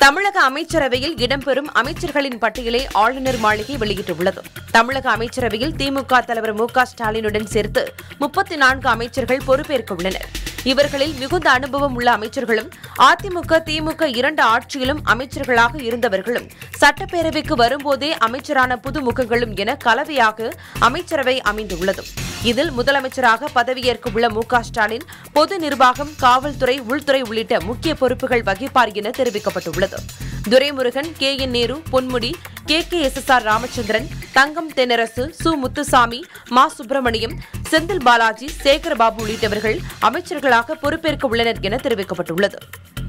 தமிழக அமைச்சரவையில் இடம்பெறும் அமைச்சர்களின் பட்டியலை ஆளுநர் மாளிகை வெளியிட்டுள்ளது தமிழக அமைச்சரவையில் திமுக தலைவர் மு க ஸ்டாலினுடன் சேர்த்து முப்பத்தி நான்கு அமைச்சர்கள் பொறுப்பேற்க உள்ளனர் இவர்களில் மிகுந்த அனுபவம் உள்ள அமைச்சர்களும் அதிமுக திமுக இரண்டு ஆட்சியிலும் அமைச்சர்களாக இருந்தவர்களும் சட்டப்பேரவைக்கு வரும்போதே அமைச்சரான புது முகங்களும் என கலவையாக அமைச்சரவை அமைந்துள்ளது இதில் முதலமைச்சராக பதவியேற்க உள்ள மு க ஸ்டாலின் பொது நிர்வாகம் காவல்துறை உள்துறை உள்ளிட்ட முக்கிய பொறுப்புகள் வகிப்பார் என தெரிவிக்கப்பட்டுள்ளது Duraimurugan K N Nehru Ponmudi K K S S R Ramachandran Thangam Thennarasu சு முத்துசாமி மா சுப்பிரமணியம் செந்தில் பாலாஜி சேகரபாபு உள்ளிட்டவர்கள் அமைச்சர்களாக பொறுப்பேற்க உள்ளனர் என தெரிவிக்கப்பட்டுள்ளது